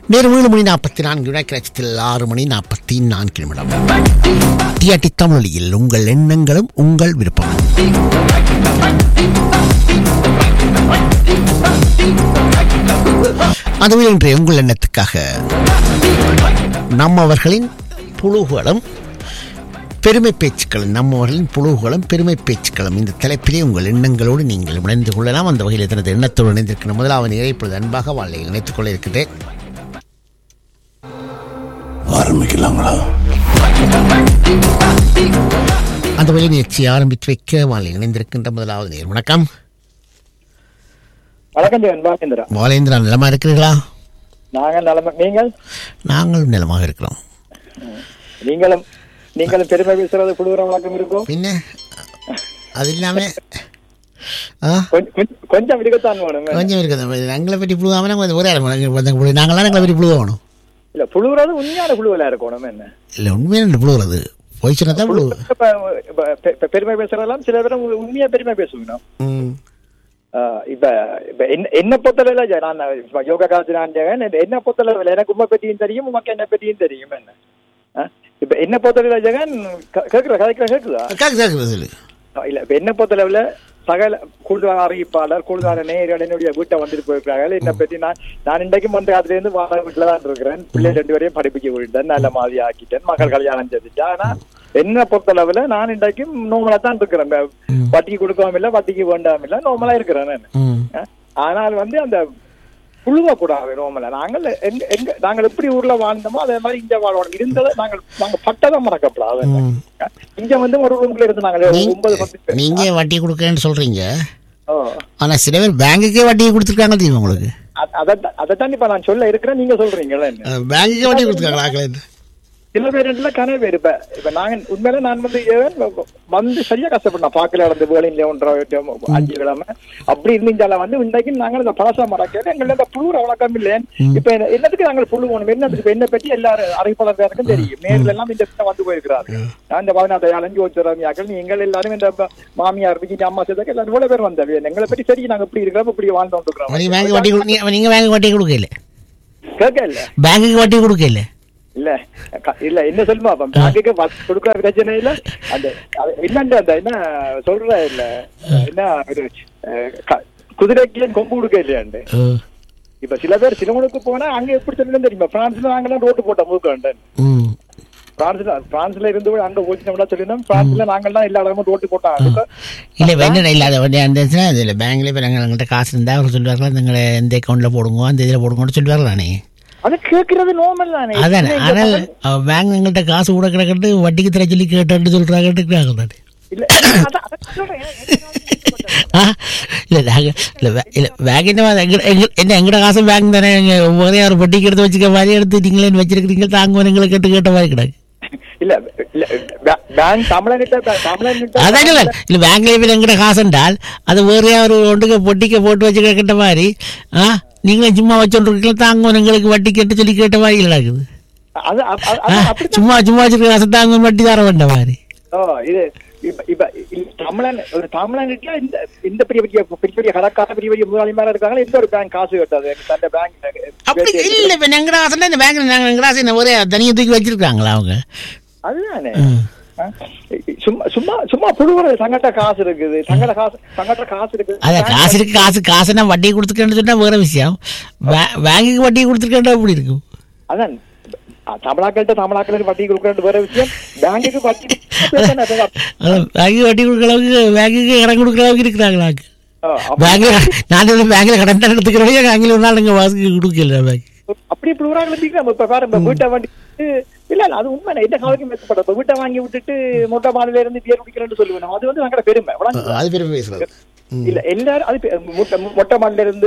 நேரம் ஏழு மணி நாற்பத்தி நான்கு வினாக்கிரட்சத்தில் ஆறு மணி நாற்பத்தி நான்கு நிமிடம் டிஆர்டி தமிழொலியில் உங்கள் எண்ணங்களும் உங்கள் விருப்பம் அதுவே இன்றைய உங்கள் எண்ணத்துக்காக நம்மவர்களின் புழுகுகளும் பெருமை பேச்சுக்களும் நம்மவர்களின் புழுகுகளும் பெருமை பேச்சுக்களும் இந்த தலைப்பிலே உங்கள் எண்ணங்களோடு நீங்கள் இணைந்து கொள்ளலாம் அந்த வகையில் தனது எண்ணத்தோடு இணைந்திருக்கிற முதலாவது நிலை இப்பொழுது அன்பாக வாழ்லை இணைத்துக் கொள்ள இருக்கின்றேன் ஆரம்பிக்கலாங்களா அந்த வகையில் நிகழ்ச்சியை ஆரம்பித்து வைக்க வாழ்லை இணைந்திருக்கின்ற முதலாவது நேர் வணக்கம் வணக்கம் ஜெகன் பாகேந்திரா வாலேந்திரா நலமா இருக்கிறீர்களா நாங்கள் நலம நீங்கள் நாங்களும் நலமாக இருக்கிறோம் நீங்களும் நீங்களும் பெருமை பேசுறது குழுவுற வழக்கம் இருக்கும் பின்ன அது இல்லாமல் ஆ கொஞ்ச- கொஞ்ச- கொஞ்சம் இருக்கத்தான் வேணும் கொஞ்சம் இருக்குது எங்களை பற்றி புழுவாமல் கொஞ்சம் ஒரே நாங்களாம் எங்களை பற்றி புழுவணும் இல்ல புழுவுறது உண்மையான புழுவலா இருக்கணும் என்ன இல்லை உண்மையான புழுவுறது போய் சொன்னா தான் புழு இப்ப- இப்ப பெ- பெ- பெருமை பேசுறதெல்லாம் சில பேரும் உண்மையா பெருமை பேசுவீங்க ம் இப்ப இப்ப என்ன என்ன பொறுத்தளவுல ஜெ- நான் இப்ப யோகா காலத்து நான் ஜெகன் என்ன பொறுத்தளவுல எனக்கு உண்மை பற்றியும் தெரியும் உமக்கு என்ன பற்றியும் தெரியும் என்ன ஆ? இப்ப என்ன பொறுத்தளவுல ஜெகன் கே- கேக்குற கதைக்கிற கேக்குதா கேட்குது கேட்குது சொல்லு இல்ல இப்ப என்ன பொறுத்தளவுல சகல கூடுதல் அறிவிப்பாளர் கூடுதலான நேயர்கள் என்னுடைய வீட்டை வந்துட்டு போயிருக்கிறார்கள் என்னை பத்தி நான் நான் இன்றைக்கும் வந்து அதுல இருந்து வாழ வீட்டுல தான் இருக்கிறேன் பிள்ளை ரெண்டு பேரையும் படிப்பிக்க விட்டேன் நல்ல மாதிரி ஆக்கிட்டேன் மகள் கல்யாணம் செஞ்சுட்டேன் ஆனா என்ன பொறுத்தளவுல நான் இன்றைக்கும் நோமலா தான் இருக்கிறேன் இந்த வட்டிக்கு கொடுக்காம இல்ல வட்டிக்கு வேண்டாம இல்ல நோமலா இருக்கிறேன் நான். ம் அஹ், ஆனால் வந்து அந்த புழுவ கூடாது நோமல நாங்கள் எங்க எங்க நாங்கள் எப்படி ஊர்ல வாழ்ந்தோமோ அதே மாதிரி இங்க வாழணும் இருந்ததை நாங்கள் நாங்க பட்டதை மறக்கப்படாது ம். இங்க வந்து ஒரு ரூம்ல இருந்து நாங்கள் நீ- ஒன்பது பத்து பேர். நீங்க வட்டி கொடுக்கறேன்னு சொல்றீங்க ஓ. ஆனா சில பேர் பேங்குக்கே வட்டி கொடுத்துருக்காங்க தெரியுமா உங்களுக்கு அ- அதைத்தான் அதைத்தான் இப்ப நான் சொல்ல இருக்கிறேன் நீங்க சொல்றீங்களா என்ன அஹ், பேங்குக்கே வட்டி கொடுத்துருக்காங்களா ஆக்களே சில பேர் இடத்துல கனவு பேர் இப்ப இப்ப நாங்க உண்மையில நான் வந்து ஏன் வந்து சரியா கஷ்டப்பட்டேன் பாக்கல நடந்து வேலையில ஒன்றரை அஞ்சு கிழமை அப்படி இருந்துச்சால வந்து இன்றைக்கு நாங்கள் இந்த பழசா மறக்கல எங்களை இந்த புழு வழக்கம் இல்லை இப்ப என்ன- என்னத்துக்கு நாங்கள் புழு போகணும் என்னத்துக்கு இப்ப என்ன பற்றி எல்லாரும் அறிவிப்பாளர்களுக்கும் தெரியும் நேரில் எல்லாம் இந்த இடத்துல வந்து போயிருக்கிறாரு நான் இந்த பதினாறு அலைஞ்சு வச்சுறாமியாக்கள் நீங்கள் எல்லாரும் இந்த ப- மாமியார் விஜய் அம்மா சேர்த்தாக்க எல்லாரும் இவ்வளவு பேர் வந்தது எங்களை பற்றி சரி நாங்க இப்படி இருக்கிறோம் இப்படி வாழ்ந்து நீங்க பேங்க் வட்டி கொடு- நீங்க- நீங்க பேங்க் வட்டி கொடுக்கல கேட்க இல்ல பேங்குக்கு வட்டி கொடுக்கல இல்ல க- இல்ல என்ன சொல்லுமா அப்ப பேங்குக்கு வ- கொடுக்குற பிரச்சனை இல்ல அந்த அது என்னண்டு அந்த என்ன சொல்ற இல்ல என்ன ஒரு அஹ், க- குதிரைக்கு கொம்பு கொடுக்க இல்லையாண்டு அஹ், இப்ப சில பேர் சிலவனுக்கு போனா அங்க எப்படி சொல்லணும் தெரியுமா பிரான்ஸ்ல நாங்கெல்லாம் ரோட்டு போட்டோம் மூக்காண்டு ம் பிரான்ஸ்ல பிரான்ஸ்ல இருந்து போய் அங்க போச்சுனா சொல்லணும் பிரான்ஸ்ல நாங்கெல்லாம் எல்லா இடமும் ரோட்டு போட்டாங்க இல்லை இப்போ என்ன இல்லை அது வந்து அந்த இதில் பேங்க்ல இப்போ நாங்கள் எங்கள்கிட்ட காசு இருந்தால் அவர் சொல்லுவார்கள் எங்களை எந்த அக்கௌண்ட்டில் போடுங்க அந்த இதில் போடுங்கன்னு சொல்லுவார்கள் தானே அது கேக்குறது நோமல் தானே அதானே என்ன ஆனால் இங்க பேங்க் எங்கள்கிட்ட காசு கூட கிடக்கட்டு வட்டிக்கு தர சொல்லி கேட்டு சொல்கிறாங்க இருக்கிறாங்க தானே இல்ல அதான் அதான் சொல்றேன் ஆ இல்லை நாங்கள் இல்லை இல்லை பேங்க் என்ன எங்க எங்க என்ன எங்கட காசு பேங்க் தானே எங்கள் ஒரே ஒரு வட்டிக்கு எடுத்து வச்சுக்க மாதிரி எடுத்து நீங்களே வச்சிருக்கிறீங்க தாங்க எங்களை கேட்டு கேட்ட மாதிரி கிடக்கு இல்ல இல்ல பே- பேங்க் தமிழன்கிட்ட தமிழன்கிட்ட அதான் இல்லை இல்லை பேங்க்ல போய் எங்கட காசு என்றால் அது வேறையா ஒரு ஒன்றுக்கு பொட்டிக்க போட்டு வச்சு கேட்ட மாதிரி ஆ நீங்களும் சும்மா வச்சோன்றிருக்கீங்களா தாங்க எங்களுக்கு வட்டி கேட்டு சொல்லி கேட்ட மாதிரி நடக்குது அது அது- அது- ஆ, அது அப்படி சும்மா சும்மா வச்சிருக்க காசு தாங்க வட்டி தர வேண்ட மாதிரி ஓ இது இப்ப இப்ப இல்ல, தமிழன் ஒரு தமிழன்கிட்ட இந்த இந்த பெரிய பெரிய பெரிய பெரிய கடைக்கார பெரிய பெரிய முதலாளிமாரா இருக்காங்க எந்த ஒரு பேங்க் காசு கட்டாது தந்த அப்படி பேங்க் இல்லை இப்போ எங்கட காசுனா இந்த பேங்க்ல நாங்கள் எங்கட காசு என்ன ஒரே தனியாக தூக்கி வச்சிருக்காங்களா அவங்க அதுதானே ம். ஆ? சும்மா சும்மா சும்மா புழுவுறது தங்கட்ட காசு இருக்குது தங்கட காசு தங்கட்ட காசு இருக்குது அதான் காசு இருக்கு காசு காசு நான் வட்டி கொடுத்துருக்கேன்னு சொன்னா வேற விஷயம் பே- பேங்குக்கு வட்டி கொடுத்துருக்கேன் அப்படி இருக்கும் அதான் அ, தமிழாக்கள்கிட்ட தமிழாக்களுக்கு வட்டி கொடுக்கறது வேற விஷயம் பேங்குக்கு வட்டி கொடுக்கறது பிரச்சனை இல்லை. அதான் பேங்குக்கு வட்டி கொடுக்குற அளவுக்கு பேங்குக்கு கடன் கொடுக்குற அளவுக்கு இருக்கிறாங்களாக்கு ஆ, அப்ப- பேங்க்ல நான் வந்து பேங்க்ல கடன் தான் எடுத்துக்கிறவங்க பேங்க்ல ஒரு நாள் எங்க வாசுக்கு கொடுக்கல பேங்க் அப்படி புழுவுறாங்க நம்ம இப்ப பாரு இப்ப வீட்டை வாங்கி இல்ல இல்ல அது உண்மை என்ன காலத்துக்கு மேற்பட்ட இப்ப வீட்டை வாங்கி விட்டுட்டு மொட்டை மாடியில இருந்து பேர் குடிக்கிறேன்னு சொல்லுவேன் அது வந்து எங்கட பெருமை விளங்குதா? அது பெரிய பேசுறது இல்ல எல்லாரும் அது பெ- மொட்டை மொட்டை மாடில இருந்து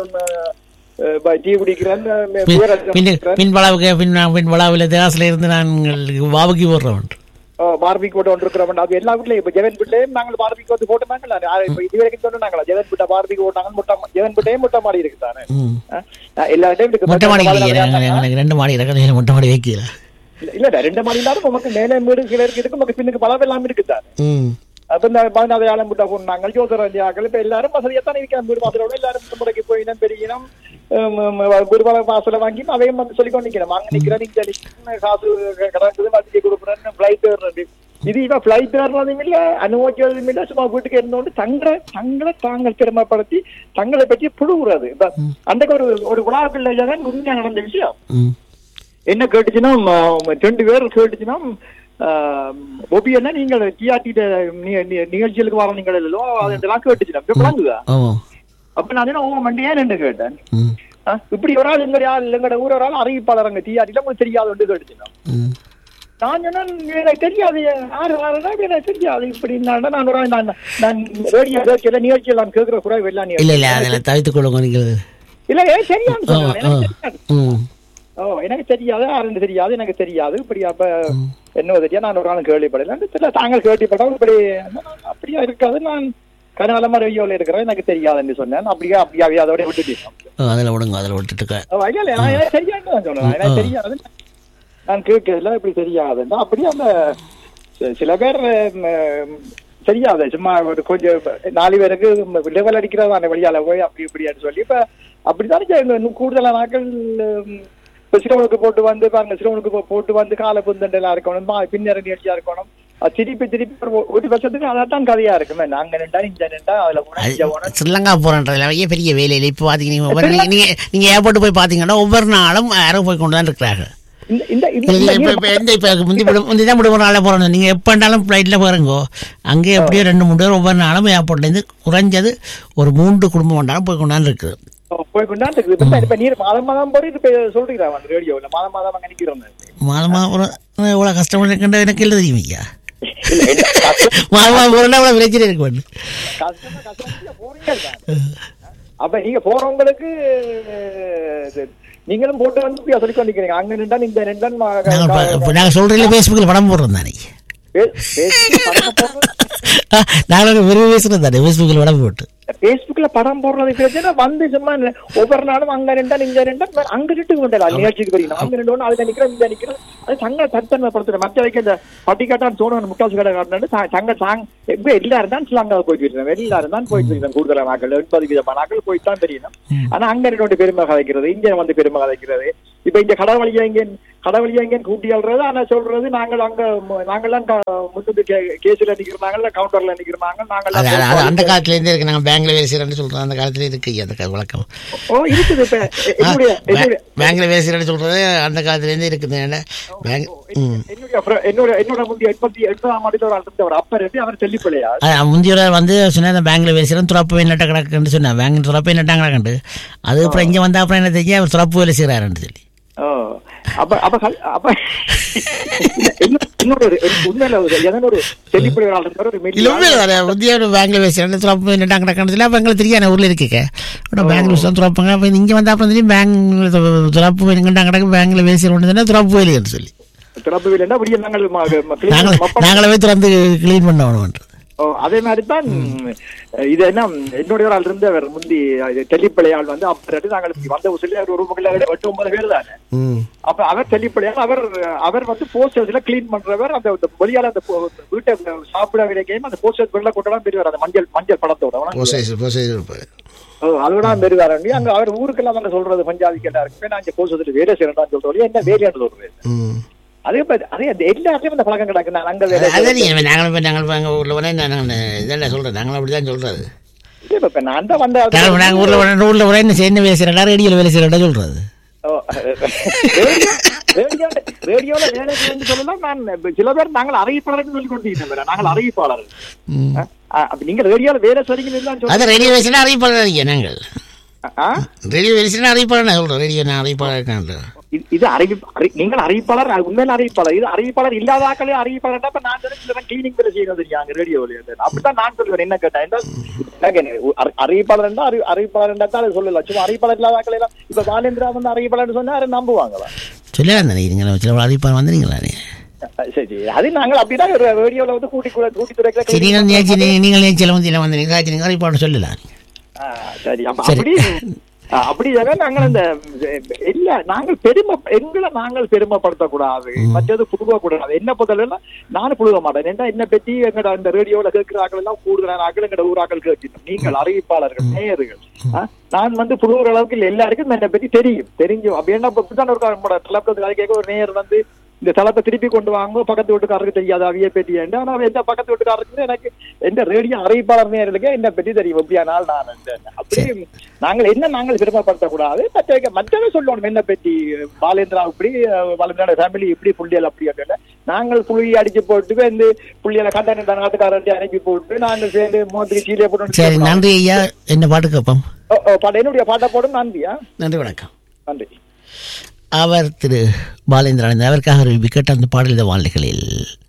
டீ குடிக்கிறேன் பின் beer அடிக்கிறேன். பின் வளாவுக்கு பின் பின் வளாவில் தேவாசில இருந்து நாங்கள் வாவுக்கு போடுறோம் பார்பிக் போட்டு கொண்டிருக்கிறவன் அது எல்லா வீட்லயும் இப்ப ஜெகன் வீட்லயும் நாங்கள் பார்பிக் வந்து போட்டோமாங்கல்ல யாரு இப்ப இது வரைக்கும் சொன்னாங்களா ஜெகன் வீட்டை பார்பிக் போட்டாங்க மொட்டை மா- ஜெகன் வீட்டையும் மொட்டை மாடி இருக்குதானே ம். ஆ? ஆ, எல்லா டைம் இருக்கு மொட்டை மாடி மொட்டை இல்லையே, மாடியில எங்களுக்கு எங்களுக்கு ரெண்டு மாடி இருக்கு மொட்டை மாடி வைக்கல இல்ல இல்ல ரெண்டு மாடி இல்லாத உமக்கு மேலே வீடு கீழே இருக்கு உமக்கு பின்னுக்கு பலம் எல்லாம் இருக்குதா ம் அப்ப இந்த பதினாறு விட்ட பொண்ணாங்க ஜோதிராஜாக்கள் இப்ப எல்லாரும் வசதியாத்தான் இருக்கிறாங்க வீடு வாசலோட எல்லாரும் முறைக்கு போயினம் பெருகினம் வீடு வாசல வாங்கி அதையும் வந்து சொல்லி கொண்டு நிக்கிறோம் அங்க நிக்கிறேன் இங்க நிக்கிறேன் காசு கிடக்குது வசதி கொடுக்குறேன் பிளைட் ஏறுறது இது இவ பிளைட் ஏறுறதும் இல்ல அனுபவிக்கிறதும் இல்ல சும்மா வீட்டுக்கு இருந்தோண்டு தங்களை தங்களை தாங்கள் பெருமைப்படுத்தி தங்களை பற்றி புழுகுறது இப்ப அன்றைக்கு ஒரு ஒரு விழாக்கள் தான் உண்மையா நடந்த விஷயம் ம் என்ன கேட்டுச்சுன்னா ம, ரெண்டு பேர் கேட்டுச்சுன்னா ஒபி என்ன நீங்கள் டிஆர்டி நிகழ்ச்சிகளுக்கு வர நீங்கள் இல்லோ அதெல்லாம் கேட்டுச்சுன்னா இப்ப விளங்குதா ஓ அப்ப நான் என்ன ஓ மண்டியா என்ன கேட்டேன் ம் ஆ, இப்படி ஒரு ஆள் எங்க ஆள் எங்கட ஊர் ஒரு ஆள் அறிவிப்பாளர் அங்க டிஆர்டில உங்களுக்கு தெரியாது ஒன்று கேட்டுச்சுன்னா ம் நான் சொன்னேன் எனக்கு தெரியாது யாரு யாருன்னா எனக்கு தெரியாது இப்படி நான் நான் ஒரு ஆள் நான் நான் ரேடியோ கேட்கல நிகழ்ச்சியில் நான் கேட்கிற கூட வெள்ளா இல்லை இல்லை அதில் தவித்துக் கொள்ளுங்க நீங்கள் இல்ல ஏன் தெரியாது ஆ சொன்னேன். ஆ எனக்கு தெரியாது ம் ஓ எனக்கு தெரியாது யாருன்னு தெரியாது எனக்கு தெரியாது இப்படி அப்ப என்ன தெரியா நான் ஒரு நாள் கேள்விப்படல தெரியல தாங்கள் கேள்விப்பட்டோம் இப்படி நான் அப்படியா இருக்காது நான் கனகாலமா ரேடியோல இருக்கிறேன் எனக்கு தெரியாதுன்னு சொன்னேன் அப்படியே அப்படியே அதோட விட்டுட்டேன் அதில் விடுங்க அதில் விட்டுட்டுக்க ஓ, இல்ல, இல்ல, நான் எனக்கு தெரியாது தான் சொன்னேன் எனக்கு தெரியாது நான் கேட்கல இப்படி தெரியாதுன்னா அப்படியே அந்த சி- சில பேர் ம், தெரியாது சும்மா ஒரு கொஞ்சம் நாலு பேருக்கு லெவல் அடிக்கிறதா அந்த வழியால போய் அப்படி இப்படியான்னு சொல்லி இப்ப அப்படித்தானே செய்யணும். இன்னும் கூடுதலான நாட்கள் ம், இப்ப சிறுவனுக்கு போட்டு வந்து பாருங்க சிறுவனுக்கு போ- போட்டு வந்து கால புந்தண்டலா இருக்கணும் பா- பின்னர நிகழ்ச்சியா இருக்கணும் அது திருப்பி திருப்பி ஒரு- ஒரு வருஷத்துக்கு அதான் கதையா இருக்குமே நாங்க நின்றா இங்க நின்றா அதுல போனா இங்க போனா அது ஸ்ரீலங்கா போகிறன்றதுல பெரிய பெரிய வேலையில் இப்போ பார்த்தீங்கன்னா ஒவ்வொரு நீங்கள் நீங்கள் ஏர்போர்ட் போய் பார்த்தீங்கன்னா ஒவ்வொரு நாளும் யாரோ போய் கொண்டு தான் இருக்கிறாங்க இந்த இந்த இந்த- இல்லை இந்த இப்போ இப்போ எந்த இப்போ முந்தி விடு- முந்தி தான் விடுமுறை நாளில் போகிறோம் நீங்கள் எப்போ வேண்டாலும் ஃப்ளைட்டில் போகிறங்கோ அங்கே எப்படியோ ரெண்டு மூணு பேர் ஒவ்வொரு நாளும் ஏர்போர்ட்லேருந்து குறைஞ்சது ஒரு மூன்று குடும்பம் வேண்டாலும் போய் கொண்டாந்து இருக்குது போய் கொண்டாந்து இருக்குது. இப்ப இப்ப நீர் மாதம் மாதம் போய் இப்ப சொல்றீங்களா அந்த ரேடியோல மாதம் மாதம் அங்க நிக்கிறோம் மாதமா ஒரு எவ்வளோ கஷ்டப்பட்டு இருக்கின்ற எனக்கு இல்லை தெரியும் ஐயா இல்ல என்ன கஷ்டம் மாதமா போகிறேன்னா அவ்வளோ பிரச்சனை இருக்க மாட்டேன் கஷ்டமா கஷ்டமா போறீங்க தான். அப்ப நீங்க போறவங்களுக்கு அஹ், நீங்களும் போட்டு வந்து இப்படியா சொல்லி கொண்டிருக்கிறீங்க அங்க நின்றா இந்த நின்றான் நாங்கள் இப்போ நாங்கள் சொல்கிறீங்களே ஃபேஸ்புக்கில் படம் போடுறோம் தானே நாங்கள் விரும்பி பேசுகிறோம் தானே ஃபேஸ்புக்கில் படம் போட்டு பேஸ்புக்ல படம் போடுறது பிரச்சனை வந்து சும்மா இல்ல. ஒவ்வொரு நாளும் அங்க நின்றா இங்க நின்றா அங்க நிட்டு கொண்டல நிகழ்ச்சிக்கு போறீங்க அங்க நின்று அதுல நிக்கிறோம் இந்த நிக்கிறோம் அது சங்க தத்தன்மைப்படுத்துற மற்ற வைக்க இந்த பட்டிக்காட்டான் சோழன் முட்டாசு கடை காட்டினு சங்க சாங் எப்ப எல்லாரும் தான் சிலாங்க போயிட்டு இருக்கேன் எல்லாரும் தான் போயிட்டு இருக்கேன் கூடுதலான நாட்கள் எண்பது விதமான நாட்கள் போயிட்டு தான் தெரியணும் ஆனா அங்க ரெண்டு பெருமை கதைக்கிறது இங்க வந்து பெருமை கதைக்கிறது இப்ப இங்க கடவுளியா இங்க கடவுளியா இங்க கூட்டி ஆள்றது ஆனா சொல்றது நாங்கள் அங்க ம- நாங்கெல்லாம் க- முன்னுக்கு கே- கேஸ்ல நிக்கிறோம் கவுண்டர்ல நிக்கிறோம் அது அது- அது நாங்கெல்லாம் அந்த காலத்துலேருந்தே இருக்கு நாங்கள் பேங்க்ல வேலை செய்கிறேன்னு சொல்கிறோம் அந்த காலத்துல இருக்கு ஐயா, அந்த க- வழக்கம் ஓ இருக்குது இப்ப என்னுடைய என்னுடைய பேங்க்ல வேலை செய்கிறேன்னு சொல்கிறது அந்த காலத்துலேருந்தே இருக்குது என்ன பேங்க் ம் என்னுடைய fr- என்னோட என்னோட முந்தைய எண்பத்தி எண்பதாம் ஆண்டு ஒரு ஆள் இருந்தவர் அப்பர் இருந்து அவர் சொல்லி பிள்ளையா அது முந்தியோர் வந்து சொன்னேன் பேங்க்ல வேலை செய்கிறேன் துறப்பு நட்ட கிடக்குன்னு சொன்னேன் பேங்க் துறப்பு நட்டாங்க கிடக்குண்டு அது அப்புறம் இங்கே வந்த அப்புறம் என்ன தெரிஞ்சு அவர் துறப்பு வேலை செய்கிறாருன்னு சொல்லி ஓ அப்ப அப்ப கல்- அப்ப இன்னும் இன்னொரு ஒரு ஒரு உண்மையில ஒரு எதனா ஒரு சொல்லி பிள்ளைகள் ஆள் இருந்தார் ஒரு இல்லை மெல்லிய உண்மையில தானே முந்தியோர் பேங்க்ல வேலை செய்கிறேன் துறப்பு நட்டாங்க கிடக்குன்னு சொல்லி அப்போ எங்களுக்கு தெரியாது ஊரில் இருக்கேக்க அப்புறம் பேங்க்ல தான் துறப்பாங்க அப்போ இங்கே வந்த அப்புறம் தெரியும் பேங்க் துறப்பு வேணுங்கட்டாங்க கிடக்கு பேங்க்ல வேலை செய்கிறோன்னு துறப்பு வேலைன்னு சொல்லி திறப்பு இல்லைன்னா விடிய நாங்கள் ம- ம- clean நாங்களே மப்ப- நாங்களே திறந்து க்ளீன் பண்ணணும் ஓ, அதே மாதிரி தான் இது என்ன என்னுடைய ஒரு ஆள் இருந்தவர் முந்தி தெல்லிப்பிள்ளையாள் வந்து அப்பர் நாங்கள் இப்படி வந்த சொல்லி அவர் ஒரு முகல எட்டு ஒன்பது பேர் தானே ம் அப்ப அவர் தெல்லிப்படியால் அவர் அவர் வந்து போஸ்டர்ஸ்ல கிளீன் பண்றவர் அந்த அந்த வெளியால அந்த போ- வீட்டை சாப்பிட விடைக்கையும் அந்த போஸ்டர்ஸ் வெளில கொண்டலாம் பெரியவர் அந்த மஞ்சள் மஞ்சள் படத்தோட ப்ரொசைஸ் ப்ரொசைஸ் இருப்பார் ஓ, அதோட பெரியவர் அங்க அவர் ஊருக்கெல்லாம் வந்து சொல்றது பஞ்சாதிக்கு எல்லாம் இருக்கு நான் இங்க போஸ்டர்ஸ்ல வேலை செய்யறேன் சொல்றோம் என்ன வேலையான்னு சொல்றேன் ம் அதே ப- அதே அந்த எல்லாத்தையும் அந்த பழக்கம் கிடக்கு நான் அங்க வேலை அதான் நீங்கள் நாங்களும் இப்போ நாங்கள் இப்போ எங்கள் ஊரில் உடனே நான் இதெல்லாம் சொல்கிறேன் நாங்களும் அப்படி தான் சொல்கிறது இல்ல, இப்ப நான் தான் வந்த நாங்கள் நாங்கள் ஊரில் உடனே ஊரில் உடனே என்ன செய்ய வேலை செய்கிறா ரேடியோவில் வேலை செய்கிறா சொல்கிறது ஓ, ரேடியோ ரேடியோ ரேடியோல வேலை செய்யணும்னு சொல்லலாம் நான் சில பேர் நாங்கள் அறிவிப்பாளர்னு சொல்லி கொண்டிருக்கோம் நாங்கள் அறிவிப்பாளர் ம் அப்ப நீங்க ரேடியோல வேலை செய்றீங்கன்னு தான் அது ரேடியோ வேலைனா அறிவிப்பாளர் ஐயா நாங்கள் ஆ ரேடியோ வேலைனா அறிவிப்பாளர் நான் சொல்கிறேன் ரேடியோ நான் அறிவிப்பாளர் இருக்கான் இது- இது அறிவி அறி- நீங்கள் அறிவிப்பாளர் அது உண்மையில அறிவிப்பாளர் இது அறிவிப்பாளர் இல்லாத ஆக்களே அறிவிப்பாளர் அப்ப நான் சொல்லுறேன் கிளீனிங் வேலை செய்யணும் தெரியாங்க ரேடியோல அப்படித்தான் நான் சொல்லுவேன் என்ன கேட்டேன் என்ன- எனக்கு என்ன, அறி- அறிவிப்பாளர் இருந்தா அறி அறிவிப்பாளர் இருந்தா தான் அது சொல்லலாம் சும்மா அறிவிப்பாளர் இல்லாத ஆக்களே எல்லாம் இப்ப பாலேந்திரா வந்து அறிவிப்பாளர் சொன்னா யாரும் நம்புவாங்களா சொல்லலாம் தானே நீங்கள் சில அறிவிப்பாளர் வந்துறீங்களா நீ அஹ் சரி சரி அது நாங்கள் அப்படிதான் ஒரு ரேடியோல வந்து கூட்டி கூட கூட்டி துறைக்கிற சரி நீங்கள் நிகழ்ச்சி நீங்கள் நிகழ்ச்சியில் வந்து இல்லை வந்து நீங்கள் நீங்கள் அறிவிப்பாளர் சொல்லலாம் ஆ, சரி அப்ப சரி அப்படி அஹ் அப்படியாக நாங்கள் இந்த இல்ல நாங்கள் பெருமை எங்களை நாங்கள் பெருமைப்படுத்தக்கூடாது மற்றது புழுக கூடாது என்ன பொறுத்தவரை நானும் புழுக மாட்டேன் ஏன்னா என்ன பற்றி எங்கட இந்த ரேடியோல கேட்கிற ஆக்கள் எல்லாம் கூடுதலான ஆக்கள் எங்கட ஊராக்கள் கேட்கணும் நீங்கள் அறிவிப்பாளர்கள் நேயர்கள் அஹ், நான் வந்து புழுகிற அளவுக்கு இல்ல எல்லாருக்கும் என்னை பற்றி தெரியும் தெரிஞ்சு அப்படி என்ன இப்படிதான் ஒரு நம்மளோட தலைப்பது கேட்க ஒரு நேயர் வந்து இந்த தளத்தை திருப்பி கொண்டு வாங்க பக்கத்து வீட்டுக்காரருக்கு தெரியாது அவிய பெட்டி ஏன்டா ஆனா எந்த பக்கத்து வீட்டுக்காரருக்கு எனக்கு எந்த ரேடியோ அறிவிப்பாளர் நேர்களுக்கு என்ன பற்றி தெரியும் எப்படியானால் நான் இந்த- அப்படி நாங்கள் என்ன நாங்கள் பெருமைப்படுத்தக்கூடாது மற்ற மற்றவே சொல்லணும் என்ன பற்றி பாலேந்திரா இப்படி பாலேந்திரா ஃபேமிலி இப்படி புள்ளியல் அப்படி அப்படின்னு நாங்கள் புள்ளி அடிச்சு போட்டு வந்து புள்ளியலை கண்ட நாட்டுக்காரர்கிட்ட அனுப்பி போட்டு நான் சேர்ந்து மோத்துக்கு சீலையை சரி போட்டு நன்றி ஐயா என்ன பாட்டு கேட்போம் ஓ, ஓ, பாட்டு என்னுடைய பாட்டை போடும் நன்றியா நன்றி வணக்கம் நன்றி அவர் திரு பாலேந்திரன் அவருக்காக ஒரு விக்கெட் அந்த பாடல் வாழ்நிகளில்